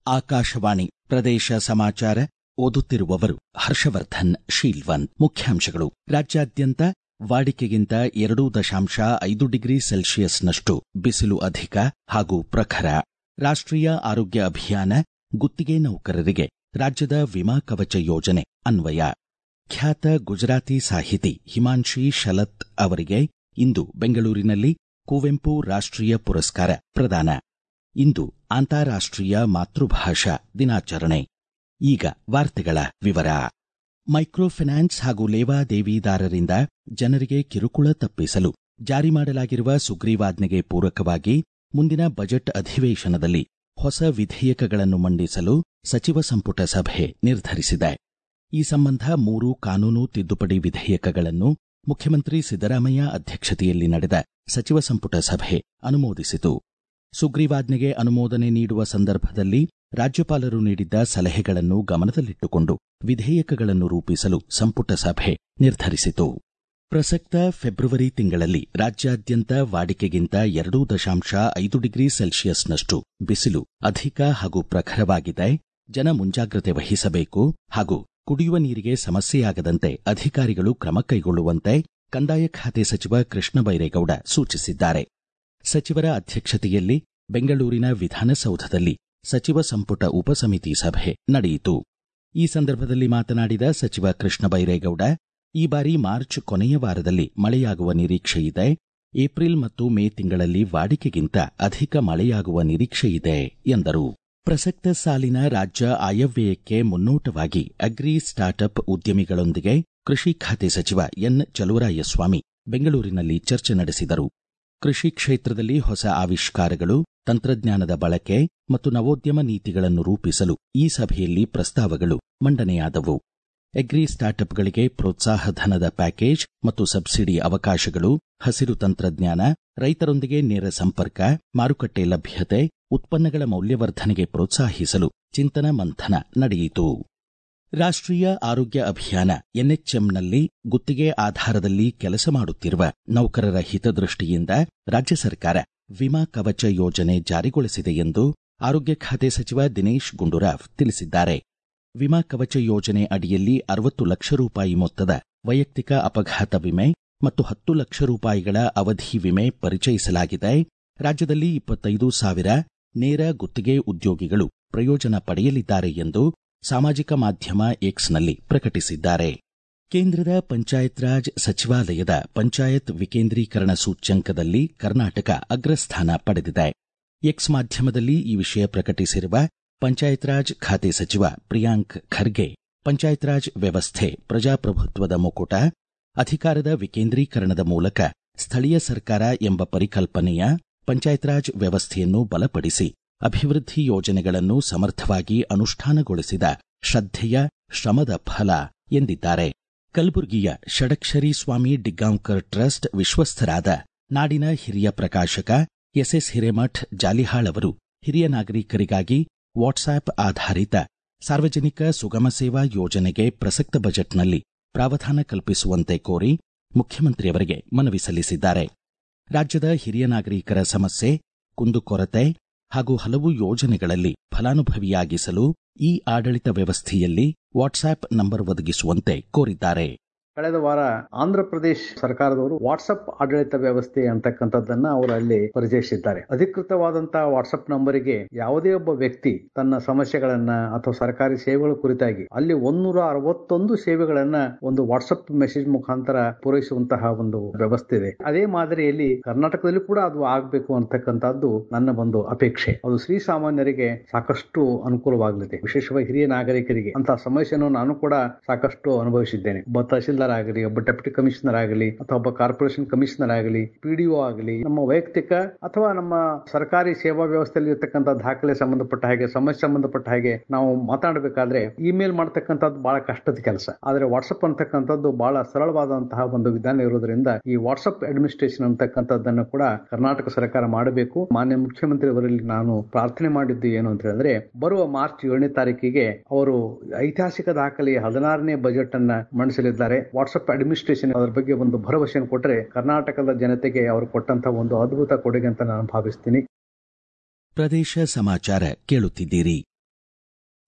ಆಕಾಶವಾಣಿ ಪ್ರದೇಶ ಸಮಾಚಾರ ಓದುತ್ತಿರುವವರು ಹರ್ಷವರ್ಧನ್ ಶೀಲ್ವನ್ ಮುಖ್ಯಾಂಶಗಳು ರಾಜ್ಯಾದ್ಯಂತ ವಾಡಿಕೆಗಿಂತ ಎರಡು ದಶಾಂಶ ಐದು ಡಿಗ್ರಿ ಸೆಲ್ಸಿಯಸ್ನಷ್ಟು ಬಿಸಿಲು ಅಧಿಕ ಹಾಗೂ ಪ್ರಖರ ರಾಷ್ಟ್ರೀಯ ಆರೋಗ್ಯ ಅಭಿಯಾನ ಗುತ್ತಿಗೆ ನೌಕರರಿಗೆ ರಾಜ್ಯದ ವಿಮಾ ಕವಚ ಯೋಜನೆ ಅನ್ವಯ ಖ್ಯಾತ ಗುಜರಾತಿ ಸಾಹಿತಿ ಹಿಮಾಂಶಿ ಶಲತ್ ಅವರಿಗೆ ಇಂದು ಬೆಂಗಳೂರಿನಲ್ಲಿ ಕುವೆಂಪು ರಾಷ್ಟ್ರೀಯ ಪುರಸ್ಕಾರ ಪ್ರದಾನ ಇಂದು ಅಂತಾರಾಷ್ಟ್ರೀಯ ಮಾತೃಭಾಷಾ ದಿನಾಚರಣೆ ಈಗ ವಾರ್ತೆಗಳ ವಿವರ ಮೈಕ್ರೋ ಫೈನಾನ್ಸ್ ಹಾಗೂ ಲೇವಾದೇವಿದಾರರಿಂದ ಜನರಿಗೆ ಕಿರುಕುಳ ತಪ್ಪಿಸಲು ಜಾರಿ ಮಾಡಲಾಗಿರುವ ಸುಗ್ರೀವಾಜ್ಞೆಗೆ ಪೂರಕವಾಗಿ ಮುಂದಿನ ಬಜೆಟ್ ಅಧಿವೇಶನದಲ್ಲಿ ಹೊಸ ವಿಧೇಯಕಗಳನ್ನು ಮಂಡಿಸಲು ಸಚಿವ ಸಂಪುಟ ಸಭೆ ನಿರ್ಧರಿಸಿದೆ ಈ ಸಂಬಂಧ ಮೂರು ಕಾನೂನು ತಿದ್ದುಪಡಿ ವಿಧೇಯಕಗಳನ್ನು ಮುಖ್ಯಮಂತ್ರಿ ಸಿದ್ದರಾಮಯ್ಯ ಅಧ್ಯಕ್ಷತೆಯಲ್ಲಿ ನಡೆದ ಸಚಿವ ಸಂಪುಟ ಸಭೆ ಅನುಮೋದಿಸಿತು ಸುಗ್ರೀವಾಜ್ಞೆಗೆ ಅನುಮೋದನೆ ನೀಡುವ ಸಂದರ್ಭದಲ್ಲಿ ರಾಜ್ಯಪಾಲರು ನೀಡಿದ್ದ ಸಲಹೆಗಳನ್ನು ಗಮನದಲ್ಲಿಟ್ಟುಕೊಂಡು ವಿಧೇಯಕಗಳನ್ನು ರೂಪಿಸಲು ಸಂಪುಟ ಸಭೆ ನಿರ್ಧರಿಸಿತು ಪ್ರಸಕ್ತ ಫೆಬ್ರವರಿ ತಿಂಗಳಲ್ಲಿ ರಾಜ್ಯಾದ್ಯಂತ ವಾಡಿಕೆಗಿಂತ ಎರಡು ದಶಾಂಶ ಐದು ಡಿಗ್ರಿ ಸೆಲ್ಸಿಯಸ್ನಷ್ಟು ಬಿಸಿಲು ಅಧಿಕ ಹಾಗೂ ಪ್ರಖರವಾಗಿದೆ ಜನ ಮುಂಜಾಗ್ರತೆ ವಹಿಸಬೇಕು ಹಾಗೂ ಕುಡಿಯುವ ನೀರಿಗೆ ಸಮಸ್ಯೆಯಾಗದಂತೆ ಅಧಿಕಾರಿಗಳು ಕ್ರಮ ಕೈಗೊಳ್ಳುವಂತೆ ಕಂದಾಯ ಖಾತೆ ಸಚಿವ ಕೃಷ್ಣ ಬೈರೇಗೌಡ ಸೂಚಿಸಿದ್ದಾರೆ ಸಚಿವರ ಅಧ್ಯಕ್ಷತೆಯಲ್ಲಿ ಬೆಂಗಳೂರಿನ ವಿಧಾನಸೌಧದಲ್ಲಿ ಸಚಿವ ಸಂಪುಟ ಉಪಸಮಿತಿ ಸಭೆ ನಡೆಯಿತು ಈ ಸಂದರ್ಭದಲ್ಲಿ ಮಾತನಾಡಿದ ಸಚಿವ ಕೃಷ್ಣ ಬೈರೇಗೌಡ ಈ ಬಾರಿ ಮಾರ್ಚ್ ಕೊನೆಯ ವಾರದಲ್ಲಿ ಮಳೆಯಾಗುವ ನಿರೀಕ್ಷೆಯಿದೆ ಏಪ್ರಿಲ್ ಮತ್ತು ಮೇ ತಿಂಗಳಲ್ಲಿ ವಾಡಿಕೆಗಿಂತ ಅಧಿಕ ಮಳೆಯಾಗುವ ನಿರೀಕ್ಷೆಯಿದೆ ಎಂದರು ಪ್ರಸಕ್ತ ಸಾಲಿನ ರಾಜ್ಯ ಆಯವ್ಯಯಕ್ಕೆ ಮುನ್ನೋಟವಾಗಿ ಅಗ್ರಿ ಸ್ಟಾರ್ಟ್ಅಪ್ ಉದ್ಯಮಿಗಳೊಂದಿಗೆ ಕೃಷಿ ಖಾತೆ ಸಚಿವ ಎನ್ ಚಲುವರಾಯಸ್ವಾಮಿ ಬೆಂಗಳೂರಿನಲ್ಲಿ ಚರ್ಚೆ ನಡೆಸಿದರು ಕೃಷಿ ಕ್ಷೇತ್ರದಲ್ಲಿ ಹೊಸ ಆವಿಷ್ಕಾರಗಳು ತಂತ್ರಜ್ಞಾನದ ಬಳಕೆ ಮತ್ತು ನವೋದ್ಯಮ ನೀತಿಗಳನ್ನು ರೂಪಿಸಲು ಈ ಸಭೆಯಲ್ಲಿ ಪ್ರಸ್ತಾವಗಳು ಮಂಡನೆಯಾದವು ಎಗ್ರಿ ಸ್ಟಾರ್ಟ್ಅಪ್ಗಳಿಗೆ ಪ್ರೋತ್ಸಾಹ ಧನದ ಪ್ಯಾಕೇಜ್ ಮತ್ತು ಸಬ್ಸಿಡಿ ಅವಕಾಶಗಳು ಹಸಿರು ತಂತ್ರಜ್ಞಾನ ರೈತರೊಂದಿಗೆ ನೇರ ಸಂಪರ್ಕ ಮಾರುಕಟ್ಟೆ ಲಭ್ಯತೆ ಉತ್ಪನ್ನಗಳ ಮೌಲ್ಯವರ್ಧನೆಗೆ ಪ್ರೋತ್ಸಾಹಿಸಲು ಚಿಂತನ ಮಂಥನ ನಡೆಯಿತು ರಾಷ್ಟ್ರೀಯ ಆರೋಗ್ಯ ಅಭಿಯಾನ ಎನ್ಎಚ್ಎಂನಲ್ಲಿ ಗುತ್ತಿಗೆ ಆಧಾರದಲ್ಲಿ ಕೆಲಸ ಮಾಡುತ್ತಿರುವ ನೌಕರರ ಹಿತದೃಷ್ಟಿಯಿಂದ ರಾಜ್ಯ ಸರ್ಕಾರ ವಿಮಾ ಕವಚ ಯೋಜನೆ ಜಾರಿಗೊಳಿಸಿದೆ ಎಂದು ಆರೋಗ್ಯ ಖಾತೆ ಸಚಿವ ದಿನೇಶ್ ಗುಂಡೂರಾವ್ ತಿಳಿಸಿದ್ದಾರೆ ವಿಮಾ ಕವಚ ಯೋಜನೆ ಅಡಿಯಲ್ಲಿ ಅರವತ್ತು ಲಕ್ಷ ರೂಪಾಯಿ ಮೊತ್ತದ ವೈಯಕ್ತಿಕ ಅಪಘಾತ ವಿಮೆ ಮತ್ತು ಹತ್ತು ಲಕ್ಷ ರೂಪಾಯಿಗಳ ಅವಧಿ ವಿಮೆ ಪರಿಚಯಿಸಲಾಗಿದೆ ರಾಜ್ಯದಲ್ಲಿ ಇಪ್ಪತ್ತೈದು ಸಾವಿರ ನೇರ ಗುತ್ತಿಗೆ ಉದ್ಯೋಗಿಗಳು ಪ್ರಯೋಜನ ಪಡೆಯಲಿದ್ದಾರೆ ಎಂದು ಸಾಮಾಜಿಕ ಮಾಧ್ಯಮ ಎಕ್ಸ್ನಲ್ಲಿ ಪ್ರಕಟಿಸಿದ್ದಾರೆ ಕೇಂದ್ರದ ಪಂಚಾಯತ್ ರಾಜ್ ಸಚಿವಾಲಯದ ಪಂಚಾಯತ್ ವಿಕೇಂದ್ರೀಕರಣ ಸೂಚ್ಯಂಕದಲ್ಲಿ ಕರ್ನಾಟಕ ಅಗ್ರಸ್ಥಾನ ಪಡೆದಿದೆ ಎಕ್ಸ್ ಮಾಧ್ಯಮದಲ್ಲಿ ಈ ವಿಷಯ ಪ್ರಕಟಿಸಿರುವ ಪಂಚಾಯತ್ ರಾಜ್ ಖಾತೆ ಸಚಿವ ಪ್ರಿಯಾಂಕ್ ಖರ್ಗೆ ಪಂಚಾಯತ್ ರಾಜ್ ವ್ಯವಸ್ಥೆ ಪ್ರಜಾಪ್ರಭುತ್ವದ ಮುಕುಟ ಅಧಿಕಾರದ ವಿಕೇಂದ್ರೀಕರಣದ ಮೂಲಕ ಸ್ಥಳೀಯ ಸರ್ಕಾರ ಎಂಬ ಪರಿಕಲ್ಪನೆಯ ಪಂಚಾಯತ್ ರಾಜ್ ವ್ಯವಸ್ಥೆಯನ್ನು ಬಲಪಡಿಸಿ ಅಭಿವೃದ್ಧಿ ಯೋಜನೆಗಳನ್ನು ಸಮರ್ಥವಾಗಿ ಅನುಷ್ಠಾನಗೊಳಿಸಿದ ಶ್ರದ್ಧೆಯ ಶ್ರಮದ ಫಲ ಎಂದಿದ್ದಾರೆ ಕಲಬುರಗಿಯ ಷಡಕ್ಷರಿ ಸ್ವಾಮಿ ಡಿಗ್ಗಾಂವ್ಕರ್ ಟ್ರಸ್ಟ್ ವಿಶ್ವಸ್ಥರಾದ ನಾಡಿನ ಹಿರಿಯ ಪ್ರಕಾಶಕ ಎಸ್ಎಸ್ ಹಿರೇಮಠ್ ಜಾಲಿಹಾಳ್ ಅವರು ಹಿರಿಯ ನಾಗರಿಕರಿಗಾಗಿ ವಾಟ್ಸ್ಆಪ್ ಆಧಾರಿತ ಸಾರ್ವಜನಿಕ ಸುಗಮ ಸೇವಾ ಯೋಜನೆಗೆ ಪ್ರಸಕ್ತ ಬಜೆಟ್ನಲ್ಲಿ ಪ್ರಾವಧಾನ ಕಲ್ಪಿಸುವಂತೆ ಕೋರಿ ಮುಖ್ಯಮಂತ್ರಿಯವರಿಗೆ ಮನವಿ ಸಲ್ಲಿಸಿದ್ದಾರೆ ರಾಜ್ಯದ ಹಿರಿಯ ನಾಗರಿಕರ ಸಮಸ್ಯೆ ಕುಂದುಕೊರತೆ ಹಾಗೂ ಹಲವು ಯೋಜನೆಗಳಲ್ಲಿ ಫಲಾನುಭವಿಯಾಗಿಸಲು ಈ ಆಡಳಿತ ವ್ಯವಸ್ಥೆಯಲ್ಲಿ ವಾಟ್ಸ್ಆಪ್ ನಂಬರ್ ಒದಗಿಸುವಂತೆ ಕೋರಿದ್ದಾರೆ ಕಳೆದ ವಾರ ಆಂಧ್ರ ಪ್ರದೇಶ್ ಸರ್ಕಾರದವರು ವಾಟ್ಸಪ್ ಆಡಳಿತ ವ್ಯವಸ್ಥೆ ಅಂತಕ್ಕಂಥದ್ದನ್ನ ಅವರು ಅಲ್ಲಿ ಪರಿಚಯಿಸಿದ್ದಾರೆ ಅಧಿಕೃತವಾದಂತಹ ವಾಟ್ಸಪ್ ನಂಬರಿಗೆ ಯಾವುದೇ ಒಬ್ಬ ವ್ಯಕ್ತಿ ತನ್ನ ಸಮಸ್ಯೆಗಳನ್ನ ಅಥವಾ ಸರ್ಕಾರಿ ಸೇವೆಗಳ ಕುರಿತಾಗಿ ಅಲ್ಲಿ ಒಂದೂರ ಅರವತ್ತೊಂದು ಸೇವೆಗಳನ್ನ ಒಂದು ವಾಟ್ಸಪ್ ಮೆಸೇಜ್ ಮುಖಾಂತರ ಪೂರೈಸುವಂತಹ ಒಂದು ವ್ಯವಸ್ಥೆ ಇದೆ ಅದೇ ಮಾದರಿಯಲ್ಲಿ ಕರ್ನಾಟಕದಲ್ಲಿ ಕೂಡ ಅದು ಆಗಬೇಕು ಅಂತಕ್ಕಂಥದ್ದು ನನ್ನ ಒಂದು ಅಪೇಕ್ಷೆ ಅದು ಶ್ರೀ ಸಾಮಾನ್ಯರಿಗೆ ಸಾಕಷ್ಟು ಅನುಕೂಲವಾಗಲಿದೆ ವಿಶೇಷವಾಗಿ ಹಿರಿಯ ನಾಗರಿಕರಿಗೆ ಅಂತ ಸಮಸ್ಯೆಯನ್ನು ನಾನು ಕೂಡ ಸಾಕಷ್ಟು ಅನುಭವಿಸಿದ್ದೇನೆ ಒಬ್ಬ ತಹಶೀಲ್ದಾರ್ ಆಗಲಿ ಒಬ್ಬ ಡೆಪ್ಯೂಟಿ ಕಮಿಷನರ್ ಆಗಲಿ ಅಥವಾ ಒಬ್ಬ ಕಾರ್ಪೊರೇಷನ್ ಕಮಿಷನರ್ ಆಗಲಿ ಪಿಡಿಒ ಆಗಲಿ ನಮ್ಮ ವೈಯಕ್ತಿಕ ಅಥವಾ ನಮ್ಮ ಸರ್ಕಾರಿ ಸೇವಾ ವ್ಯವಸ್ಥೆಯಲ್ಲಿ ಇರತಕ್ಕಂಥ ದಾಖಲೆ ಸಂಬಂಧಪಟ್ಟ ಹಾಗೆ ಸಮಸ್ಯೆ ಸಂಬಂಧಪಟ್ಟ ಹಾಗೆ ನಾವು ಮಾತಾಡಬೇಕಾದ್ರೆ ಇಮೇಲ್ ಮಾಡ್ತಕ್ಕಂಥದ್ದು ಬಹಳ ಕಷ್ಟದ ಕೆಲಸ ಆದ್ರೆ ವಾಟ್ಸಪ್ ಅಂತಕ್ಕಂಥದ್ದು ಬಹಳ ಸರಳವಾದಂತಹ ಒಂದು ವಿಧಾನ ಇರೋದ್ರಿಂದ ಈ ವಾಟ್ಸಪ್ ಅಡ್ಮಿನಿಸ್ಟ್ರೇಷನ್ ಅಂತಕ್ಕಂಥದ್ದನ್ನು ಕೂಡ ಕರ್ನಾಟಕ ಸರ್ಕಾರ ಮಾಡಬೇಕು ಮಾನ್ಯ ಮುಖ್ಯಮಂತ್ರಿ ಅವರಲ್ಲಿ ನಾನು ಪ್ರಾರ್ಥನೆ ಮಾಡಿದ್ದು ಏನು ಅಂತ ಹೇಳಿದ್ರೆ ಬರುವ ಮಾರ್ಚ್ ಏಳನೇ ತಾರೀಕಿಗೆ ಅವರು ಐತಿಹಾಸಿಕ ದಾಖಲೆಯ ಹದಿನಾರನೇ ಬಜೆಟ್ ಅನ್ನ ಮಂಡಿಸಲಿದ್ದಾರೆ ವಾಟ್ಸಪ್ ಅಡ್ಮಿನಿಸ್ಟ್ರೇಷನ್ ಅದರ ಬಗ್ಗೆ ಒಂದು ಭರವಸೆಯನ್ನು ಕೊಟ್ಟರೆ ಕರ್ನಾಟಕದ ಜನತೆಗೆ ಅವರು ಕೊಟ್ಟಂತಹ ಒಂದು ಅದ್ಭುತ ಕೊಡುಗೆ ಅಂತ ನಾನು ಭಾವಿಸ್ತೀನಿ ಪ್ರದೇಶ ಸಮಾಚಾರ ಕೇಳುತ್ತಿದ್ದೀರಿ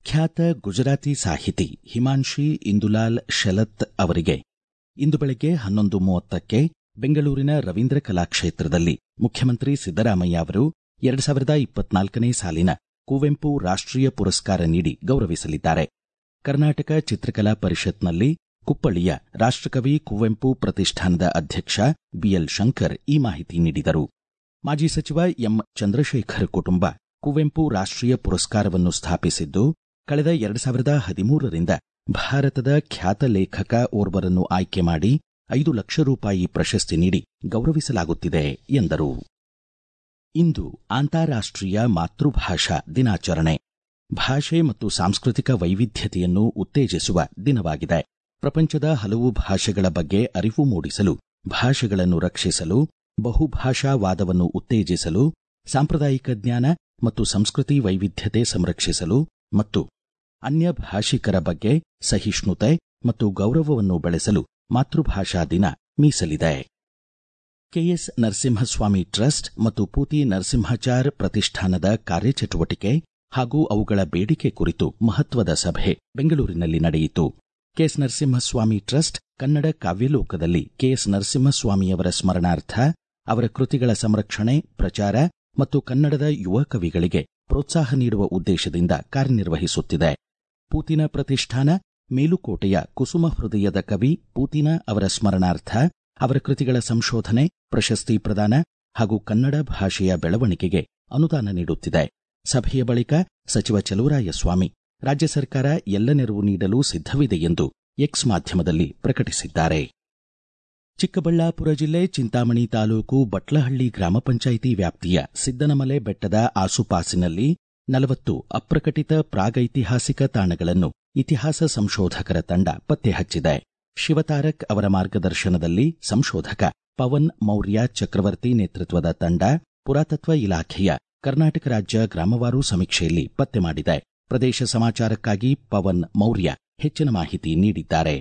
ಖ್ಯಾತ ಗುಜರಾತಿ ಸಾಹಿತಿ ಹಿಮಾಂಶಿ ಇಂದುಲಾಲ್ ಶೆಲತ್ ಅವರಿಗೆ ಇಂದು ಬೆಳಗ್ಗೆ ಹನ್ನೊಂದು ಮೂವತ್ತಕ್ಕೆ ಬೆಂಗಳೂರಿನ ರವೀಂದ್ರ ಕಲಾಕ್ಷೇತ್ರದಲ್ಲಿ ಮುಖ್ಯಮಂತ್ರಿ ಸಿದ್ದರಾಮಯ್ಯ ಅವರು ಎರಡು ಸಾವಿರದ ಇಪ್ಪತ್ನಾಲ್ಕನೇ ಸಾಲಿನ ಕುವೆಂಪು ರಾಷ್ಟ್ರೀಯ ಪುರಸ್ಕಾರ ನೀಡಿ ಗೌರವಿಸಲಿದ್ದಾರೆ ಕರ್ನಾಟಕ ಚಿತ್ರಕಲಾ ಪರಿಷತ್ನಲ್ಲಿ ಕುಪ್ಪಳ್ಳಿಯ ರಾಷ್ಟ್ರಕವಿ ಕುವೆಂಪು ಪ್ರತಿಷ್ಠಾನದ ಅಧ್ಯಕ್ಷ ಬಿಎಲ್ ಶಂಕರ್ ಈ ಮಾಹಿತಿ ನೀಡಿದರು ಮಾಜಿ ಸಚಿವ ಎಂ ಚಂದ್ರಶೇಖರ್ ಕುಟುಂಬ ಕುವೆಂಪು ರಾಷ್ಟ್ರೀಯ ಪುರಸ್ಕಾರವನ್ನು ಸ್ಥಾಪಿಸಿದ್ದು ಕಳೆದ ಎರಡು ಸಾವಿರದ ಹದಿಮೂರರಿಂದ ಭಾರತದ ಖ್ಯಾತ ಲೇಖಕ ಓರ್ವರನ್ನು ಆಯ್ಕೆ ಮಾಡಿ ಐದು ಲಕ್ಷ ರೂಪಾಯಿ ಪ್ರಶಸ್ತಿ ನೀಡಿ ಗೌರವಿಸಲಾಗುತ್ತಿದೆ ಎಂದರು ಇಂದು ಅಂತಾರಾಷ್ಟ್ರೀಯ ಮಾತೃಭಾಷಾ ದಿನಾಚರಣೆ ಭಾಷೆ ಮತ್ತು ಸಾಂಸ್ಕೃತಿಕ ವೈವಿಧ್ಯತೆಯನ್ನು ಉತ್ತೇಜಿಸುವ ದಿನವಾಗಿದೆ ಪ್ರಪಂಚದ ಹಲವು ಭಾಷೆಗಳ ಬಗ್ಗೆ ಅರಿವು ಮೂಡಿಸಲು ಭಾಷೆಗಳನ್ನು ರಕ್ಷಿಸಲು ಬಹುಭಾಷಾವಾದವನ್ನು ಉತ್ತೇಜಿಸಲು ಸಾಂಪ್ರದಾಯಿಕ ಜ್ಞಾನ ಮತ್ತು ಸಂಸ್ಕೃತಿ ವೈವಿಧ್ಯತೆ ಸಂರಕ್ಷಿಸಲು ಮತ್ತು ಅನ್ಯ ಭಾಷಿಕರ ಬಗ್ಗೆ ಸಹಿಷ್ಣುತೆ ಮತ್ತು ಗೌರವವನ್ನು ಬೆಳೆಸಲು ಮಾತೃಭಾಷಾ ದಿನ ಮೀಸಲಿದೆ ಕೆಎಸ್ ನರಸಿಂಹಸ್ವಾಮಿ ಟ್ರಸ್ಟ್ ಮತ್ತು ಪೂತಿ ನರಸಿಂಹಾಚಾರ್ ಪ್ರತಿಷ್ಠಾನದ ಕಾರ್ಯಚಟುವಟಿಕೆ ಹಾಗೂ ಅವುಗಳ ಬೇಡಿಕೆ ಕುರಿತು ಮಹತ್ವದ ಸಭೆ ಬೆಂಗಳೂರಿನಲ್ಲಿ ನಡೆಯಿತು ಕೆಎಸ್ ನರಸಿಂಹಸ್ವಾಮಿ ಟ್ರಸ್ಟ್ ಕನ್ನಡ ಕಾವ್ಯಲೋಕದಲ್ಲಿ ಕೆಎಸ್ ನರಸಿಂಹಸ್ವಾಮಿಯವರ ಸ್ಮರಣಾರ್ಥ ಅವರ ಕೃತಿಗಳ ಸಂರಕ್ಷಣೆ ಪ್ರಚಾರ ಮತ್ತು ಕನ್ನಡದ ಯುವ ಕವಿಗಳಿಗೆ ಪ್ರೋತ್ಸಾಹ ನೀಡುವ ಉದ್ದೇಶದಿಂದ ಕಾರ್ಯನಿರ್ವಹಿಸುತ್ತಿದೆ ಪೂತಿನ ಪ್ರತಿಷ್ಠಾನ ಮೇಲುಕೋಟೆಯ ಕುಸುಮ ಹೃದಯದ ಕವಿ ಪೂತಿನ ಅವರ ಸ್ಮರಣಾರ್ಥ ಅವರ ಕೃತಿಗಳ ಸಂಶೋಧನೆ ಪ್ರಶಸ್ತಿ ಪ್ರದಾನ ಹಾಗೂ ಕನ್ನಡ ಭಾಷೆಯ ಬೆಳವಣಿಗೆಗೆ ಅನುದಾನ ನೀಡುತ್ತಿದೆ ಸಭೆಯ ಬಳಿಕ ಸಚಿವ ಚಲುವರಾಯಸ್ವಾಮಿ ರಾಜ್ಯ ಸರ್ಕಾರ ಎಲ್ಲ ನೆರವು ನೀಡಲು ಸಿದ್ಧವಿದೆ ಎಂದು ಎಕ್ಸ್ ಮಾಧ್ಯಮದಲ್ಲಿ ಪ್ರಕಟಿಸಿದ್ದಾರೆ ಚಿಕ್ಕಬಳ್ಳಾಪುರ ಜಿಲ್ಲೆ ಚಿಂತಾಮಣಿ ತಾಲೂಕು ಬಟ್ಲಹಳ್ಳಿ ಗ್ರಾಮ ಪಂಚಾಯಿತಿ ವ್ಯಾಪ್ತಿಯ ಸಿದ್ದನಮಲೆ ಬೆಟ್ಟದ ಆಸುಪಾಸಿನಲ್ಲಿ ನಲವತ್ತು ಅಪ್ರಕಟಿತ ಪ್ರಾಗೈತಿಹಾಸಿಕ ತಾಣಗಳನ್ನು ಇತಿಹಾಸ ಸಂಶೋಧಕರ ತಂಡ ಪತ್ತೆ ಹಚ್ಚಿದೆ ಶಿವತಾರಕ್ ಅವರ ಮಾರ್ಗದರ್ಶನದಲ್ಲಿ ಸಂಶೋಧಕ ಪವನ್ ಮೌರ್ಯ ಚಕ್ರವರ್ತಿ ನೇತೃತ್ವದ ತಂಡ ಪುರಾತತ್ವ ಇಲಾಖೆಯ ಕರ್ನಾಟಕ ರಾಜ್ಯ ಗ್ರಾಮವಾರು ಸಮೀಕ್ಷೆಯಲ್ಲಿ ಪತ್ತೆ ಮಾಡಿದೆ ಪ್ರದೇಶ ಸಮಾಚಾರಕ್ಕಾಗಿ ಪವನ್ ಮೌರ್ಯ ಹೆಚ್ಚಿನ ಮಾಹಿತಿ ನೀಡಿದ್ದಾರೆ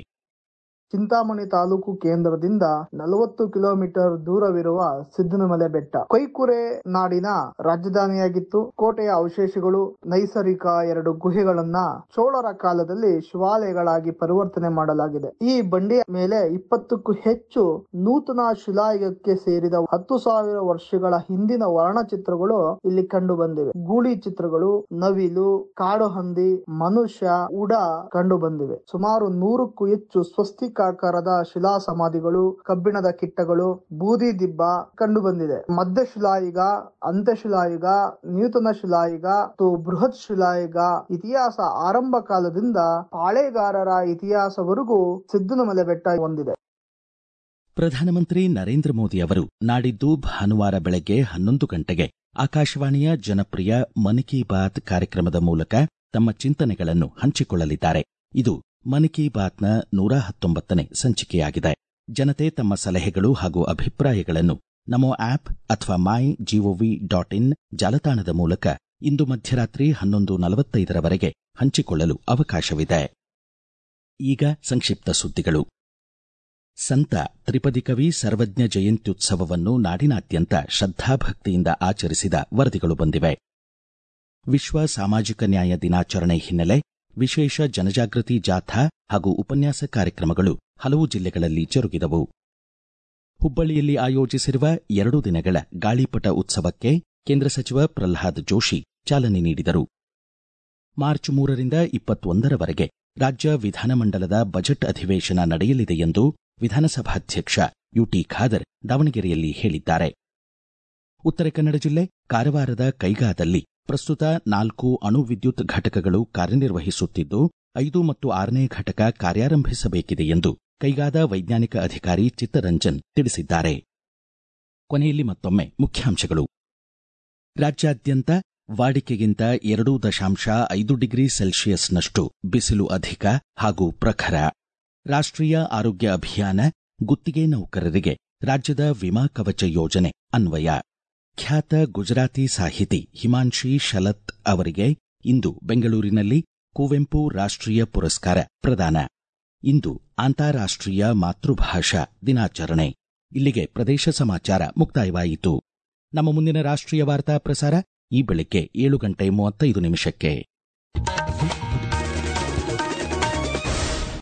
ಚಿಂತಾಮಣಿ ತಾಲೂಕು ಕೇಂದ್ರದಿಂದ ನಲವತ್ತು ಕಿಲೋಮೀಟರ್ ದೂರವಿರುವ ಸಿದ್ದನಮಲೆ ಬೆಟ್ಟ ಕೊಯ್ಕುರೆ ನಾಡಿನ ರಾಜಧಾನಿಯಾಗಿತ್ತು ಕೋಟೆಯ ಅವಶೇಷಗಳು ನೈಸರ್ಗಿಕ ಎರಡು ಗುಹೆಗಳನ್ನ ಚೋಳರ ಕಾಲದಲ್ಲಿ ಶಿವಾಲಯಗಳಾಗಿ ಪರಿವರ್ತನೆ ಮಾಡಲಾಗಿದೆ ಈ ಬಂಡೆಯ ಮೇಲೆ ಇಪ್ಪತ್ತಕ್ಕೂ ಹೆಚ್ಚು ನೂತನ ಶಿಲಾಯುಗಕ್ಕೆ ಸೇರಿದ ಹತ್ತು ಸಾವಿರ ವರ್ಷಗಳ ಹಿಂದಿನ ವರ್ಣಚಿತ್ರಗಳು ಇಲ್ಲಿ ಕಂಡು ಬಂದಿವೆ ಗೂಳಿ ಚಿತ್ರಗಳು ನವಿಲು ಕಾಡು ಹಂದಿ ಮನುಷ್ಯ ಉಡ ಕಂಡು ಬಂದಿವೆ ಸುಮಾರು ನೂರಕ್ಕೂ ಹೆಚ್ಚು ಸ್ವಸ್ತಿಕ ಆಕಾರದ ಶಿಲಾ ಸಮಾಧಿಗಳು ಕಬ್ಬಿಣದ ಕಿಟ್ಟಗಳು ಬೂದಿ ದಿಬ್ಬ ಕಂಡು ಬಂದಿದೆ ಮಧ್ಯಶಿಲಾಯುಗ ಅಂತ್ಯಶಿಲಾಯುಗ ನೂತನ ಶಿಲಾಯುಗ ಮತ್ತು ಬೃಹತ್ ಶಿಲಾಯುಗ ಇತಿಹಾಸ ಆರಂಭ ಕಾಲದಿಂದ ಪಾಳೆಗಾರರ ಇತಿಹಾಸವರೆಗೂ ಸಿದ್ದನಮಲೆ ಬೆಟ್ಟ ಹೊಂದಿದೆ ಪ್ರಧಾನಮಂತ್ರಿ ನರೇಂದ್ರ ಮೋದಿ ಅವರು ನಾಡಿದ್ದು ಭಾನುವಾರ ಬೆಳಗ್ಗೆ ಹನ್ನೊಂದು ಗಂಟೆಗೆ ಆಕಾಶವಾಣಿಯ ಜನಪ್ರಿಯ ಮನ್ ಕಿ ಬಾತ್ ಕಾರ್ಯಕ್ರಮದ ಮೂಲಕ ತಮ್ಮ ಚಿಂತನೆಗಳನ್ನು ಹಂಚಿಕೊಳ್ಳಲಿದ್ದಾರೆ ಇದು ಮನ್ ಕಿ ಬಾತ್ನ ನೂರ ಹತ್ತೊಂಬತ್ತನೇ ಸಂಚಿಕೆಯಾಗಿದೆ ಜನತೆ ತಮ್ಮ ಸಲಹೆಗಳು ಹಾಗೂ ಅಭಿಪ್ರಾಯಗಳನ್ನು ನಮೋ ಆಪ್ ಅಥವಾ ಮೈ ಜಿಒವಿ ಡಾಟ್ ಇನ್ ಜಾಲತಾಣದ ಮೂಲಕ ಇಂದು ಮಧ್ಯರಾತ್ರಿ ಹನ್ನೊಂದು ನಲವತ್ತೈದರವರೆಗೆ ಹಂಚಿಕೊಳ್ಳಲು ಅವಕಾಶವಿದೆ ಈಗ ಸಂಕ್ಷಿಪ್ತ ಸುದ್ದಿಗಳು ಸಂತ ತ್ರಿಪದಿ ಕವಿ ಸರ್ವಜ್ಞ ಜಯಂತ್ಯುತ್ಸವವನ್ನು ನಾಡಿನಾದ್ಯಂತ ಶ್ರದ್ಧಾಭಕ್ತಿಯಿಂದ ಆಚರಿಸಿದ ವರದಿಗಳು ಬಂದಿವೆ ವಿಶ್ವ ಸಾಮಾಜಿಕ ನ್ಯಾಯ ದಿನಾಚರಣೆ ಹಿನ್ನೆಲೆ ವಿಶೇಷ ಜನಜಾಗೃತಿ ಜಾಥಾ ಹಾಗೂ ಉಪನ್ಯಾಸ ಕಾರ್ಯಕ್ರಮಗಳು ಹಲವು ಜಿಲ್ಲೆಗಳಲ್ಲಿ ಜರುಗಿದವು ಹುಬ್ಬಳ್ಳಿಯಲ್ಲಿ ಆಯೋಜಿಸಿರುವ ಎರಡು ದಿನಗಳ ಗಾಳಿಪಟ ಉತ್ಸವಕ್ಕೆ ಕೇಂದ್ರ ಸಚಿವ ಪ್ರಲ್ಹಾದ್ ಜೋಶಿ ಚಾಲನೆ ನೀಡಿದರು ಮಾರ್ಚ್ ಮೂರರಿಂದ ಇಪ್ಪತ್ತೊಂದರವರೆಗೆ ರಾಜ್ಯ ವಿಧಾನಮಂಡಲದ ಬಜೆಟ್ ಅಧಿವೇಶನ ನಡೆಯಲಿದೆ ಎಂದು ವಿಧಾನಸಭಾಧ್ಯಕ್ಷ ಯುಟಿ ಖಾದರ್ ದಾವಣಗೆರೆಯಲ್ಲಿ ಹೇಳಿದ್ದಾರೆ ಉತ್ತರ ಕನ್ನಡ ಜಿಲ್ಲೆ ಕಾರವಾರದ ಕೈಗಾದಲ್ಲಿ ಪ್ರಸ್ತುತ ನಾಲ್ಕು ಅಣು ವಿದ್ಯುತ್ ಘಟಕಗಳು ಕಾರ್ಯನಿರ್ವಹಿಸುತ್ತಿದ್ದು ಐದು ಮತ್ತು ಆರನೇ ಘಟಕ ಕಾರ್ಯಾರಂಭಿಸಬೇಕಿದೆ ಎಂದು ಕೈಗಾದ ವೈಜ್ಞಾನಿಕ ಅಧಿಕಾರಿ ಚಿತ್ತರಂಜನ್ ತಿಳಿಸಿದ್ದಾರೆ ಕೊನೆಯಲ್ಲಿ ಮತ್ತೊಮ್ಮೆ ಮುಖ್ಯಾಂಶಗಳು ರಾಜ್ಯಾದ್ಯಂತ ವಾಡಿಕೆಗಿಂತ ಎರಡು ದಶಾಂಶ ಐದು ಡಿಗ್ರಿ ಸೆಲ್ಸಿಯಸ್ನಷ್ಟು ಬಿಸಿಲು ಅಧಿಕ ಹಾಗೂ ಪ್ರಖರ ರಾಷ್ಟ್ರೀಯ ಆರೋಗ್ಯ ಅಭಿಯಾನ ಗುತ್ತಿಗೆ ನೌಕರರಿಗೆ ರಾಜ್ಯದ ವಿಮಾ ಕವಚ ಯೋಜನೆ ಅನ್ವಯ ಖ್ಯಾತ ಗುಜರಾತಿ ಸಾಹಿತಿ ಹಿಮಾಂಶಿ ಶಲತ್ ಅವರಿಗೆ ಇಂದು ಬೆಂಗಳೂರಿನಲ್ಲಿ ಕುವೆಂಪು ರಾಷ್ಟ್ರೀಯ ಪುರಸ್ಕಾರ ಪ್ರದಾನ ಇಂದು ಅಂತಾರಾಷ್ಟ್ರೀಯ ಮಾತೃಭಾಷಾ ದಿನಾಚರಣೆ ಇಲ್ಲಿಗೆ ಪ್ರದೇಶ ಸಮಾಚಾರ ಮುಕ್ತಾಯವಾಯಿತು ನಮ್ಮ ಮುಂದಿನ ರಾಷ್ಟ್ರೀಯ ವಾರ್ತಾ ಪ್ರಸಾರ ಈ ಬೆಳಿಗ್ಗೆ ಏಳು ಗಂಟೆ ಮೂವತ್ತೈದು ನಿಮಿಷಕ್ಕೆ